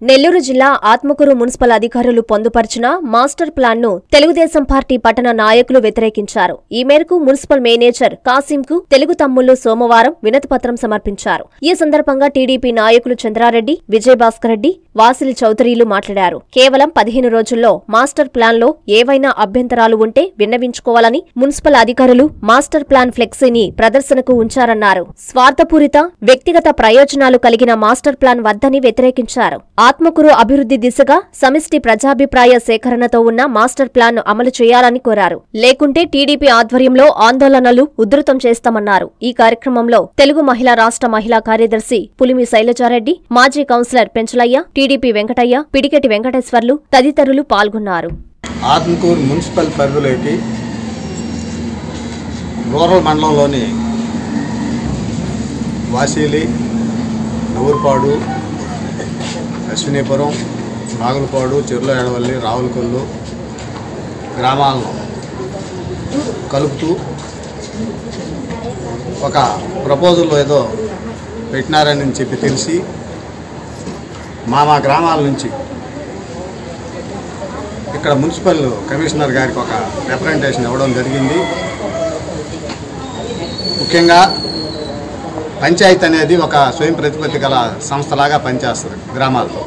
నెల్లూరు జిల్లా ఆత్మకూరు మున్సిపల్ అధికారులు పొందుపరిచిన మాస్టర్ ప్లాన్ ను తెలుగుదేశం పార్టీ పట్టణ నాయకులు వ్యతిరేకించారు ఈ మేరకు మున్సిపల్ మేనేజర్ కాసింకు తెలుగు తమ్ముళ్లు సోమవారం వినతిపత్రం సమర్పించారు ఈ సందర్భంగా టీడీపీ నాయకులు చంద్రారెడ్డి విజయభాస్కర్ రెడ్డి వాసిలి చౌదరిలు మాట్లాడారు కేవలం పదిహేను రోజుల్లో మాస్టర్ ప్లాన్ లో ఏవైనా అభ్యంతరాలు ఉంటే విన్నవించుకోవాలని మున్సిపల్ అధికారులు మాస్టర్ ప్లాన్ ఫ్లెక్సీని ప్రదర్శనకు ఉంచారన్నారు స్వార్థపూరిత వ్యక్తిగత ప్రయోజనాలు కలిగిన మాస్టర్ ప్లాన్ వద్దని వ్యతిరేకించారు ఆత్మకూరు అభివృద్ధి దిశగా సమిష్టి ప్రజాభిప్రాయ సేకరణతో ఉన్న మాస్టర్ ప్లాన్ ను అమలు చేయాలని కోరారు లేకుంటే టీడీపీ ఆధ్వర్యంలో ఆందోళనలు ఉధృతం చేస్తామన్నారు ఈ కార్యక్రమంలో తెలుగు మహిళా రాష్ట్ర మహిళా కార్యదర్శి పులిమి శైలజారెడ్డి మాజీ కౌన్సిలర్ పెంచలయ్య టీడీపీ వెంకటయ్య పిడికెటి వెంకటేశ్వర్లు తదితరులు పాల్గొన్నారు ఆత్మకూరు మున్సిపల్ పరిధిలోకి రూరల్ మండలంలోని వాసీలి నూరుపాడు అశ్వినీపురం నాగులపాడు చెర్ల ఎడవల్లి రావులకొల్లు గ్రామాలను కలుపుతూ ఒక ప్రపోజల్ ఏదో పెట్టినారని చెప్పి తెలిసి మా మా గ్రామాల నుంచి ఇక్కడ మున్సిపల్ కమిషనర్ గారికి ఒక రిప్రజెంటేషన్ ఇవ్వడం జరిగింది ముఖ్యంగా పంచాయతీ అనేది ఒక స్వయం ప్రతిపత్తి గల సంస్థలాగా పనిచేస్తుంది గ్రామాల్లో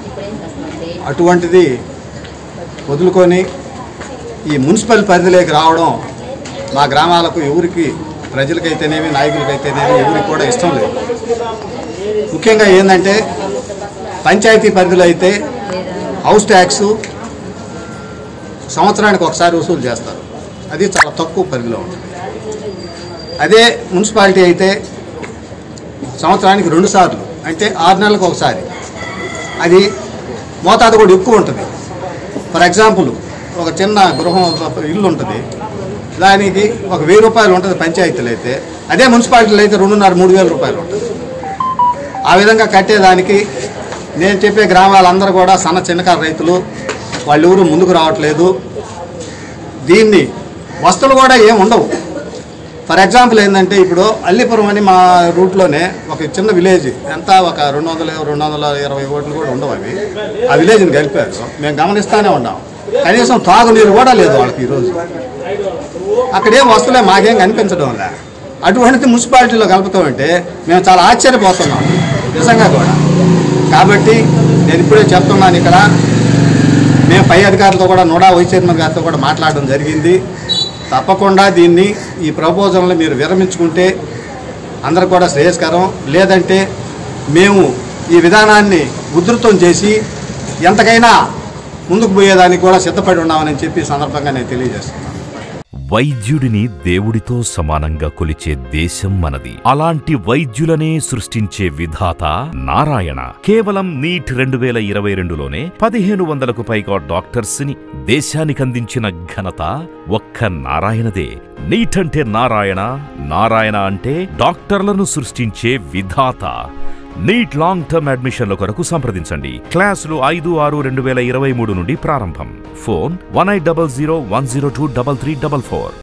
అటువంటిది వదులుకొని ఈ మున్సిపల్ పరిధిలోకి రావడం మా గ్రామాలకు ఎవరికి ప్రజలకైతేనేమి నాయకులకైతేనేమి ఎవరికి కూడా ఇష్టం లేదు ముఖ్యంగా ఏంటంటే పంచాయతీ పరిధిలో అయితే హౌస్ ట్యాక్స్ సంవత్సరానికి ఒకసారి వసూలు చేస్తారు అది చాలా తక్కువ పరిధిలో ఉంటుంది అదే మున్సిపాలిటీ అయితే సంవత్సరానికి రెండు సార్లు అంటే ఆరు నెలలకు ఒకసారి అది మోతాదు కూడా ఎక్కువ ఉంటుంది ఫర్ ఎగ్జాంపుల్ ఒక చిన్న గృహం ఒక ఇల్లు ఉంటుంది దానికి ఒక వెయ్యి రూపాయలు ఉంటుంది పంచాయతీలు అయితే అదే మున్సిపాలిటీలో అయితే రెండున్నర మూడు వేల రూపాయలు ఉంటుంది ఆ విధంగా కట్టేదానికి నేను చెప్పే గ్రామాలందరూ కూడా సన్న చిన్నకారు రైతులు వాళ్ళు ఎవరు ముందుకు రావట్లేదు దీన్ని వస్తువులు కూడా ఏం ఉండవు ఫర్ ఎగ్జాంపుల్ ఏంటంటే ఇప్పుడు అల్లిపురం అని మా రూట్లోనే ఒక చిన్న విలేజ్ ఎంత ఒక రెండు వందల రెండు వందల ఇరవై ఓట్లు కూడా ఉండవు అవి ఆ విలేజ్ని కలిపారు మేము గమనిస్తూనే ఉన్నాం కనీసం తాగునీరు కూడా లేదు వాళ్ళకి ఈరోజు అక్కడేం వస్తువులే మాకేం కనిపించడం లే అటువంటిది మున్సిపాలిటీలో కలుపుతామంటే మేము చాలా ఆశ్చర్యపోతున్నాం నిజంగా కూడా కాబట్టి నేను ఇప్పుడే చెప్తున్నాను ఇక్కడ మేము పై అధికారులతో కూడా నోడా వైస్ చైర్మన్ గారితో కూడా మాట్లాడడం జరిగింది తప్పకుండా దీన్ని ఈ ప్రపోజల్ని మీరు విరమించుకుంటే అందరికి కూడా శ్రేయస్కరం లేదంటే మేము ఈ విధానాన్ని ఉధృతం చేసి ఎంతకైనా ముందుకు పోయేదానికి కూడా సిద్ధపడి ఉన్నామని చెప్పి ఈ సందర్భంగా నేను తెలియజేస్తున్నాను వైద్యుడిని దేవుడితో సమానంగా కొలిచే దేశం మనది అలాంటి వైద్యులనే సృష్టించే విధాత నారాయణ కేవలం నీట్ రెండు వేల ఇరవై రెండులోనే పదిహేను వందలకు పైగా డాక్టర్స్ ని దేశానికందించిన ఘనత ఒక్క నారాయణదే నీట్ అంటే నారాయణ నారాయణ అంటే డాక్టర్లను సృష్టించే విధాత నీట్ లాంగ్ టర్మ్ అడ్మిషన్ల కొరకు సంప్రదించండి క్లాసులు ఐదు ఆరు రెండు వేల ఇరవై మూడు నుండి ప్రారంభం phone one eight double zero one zero two double three double four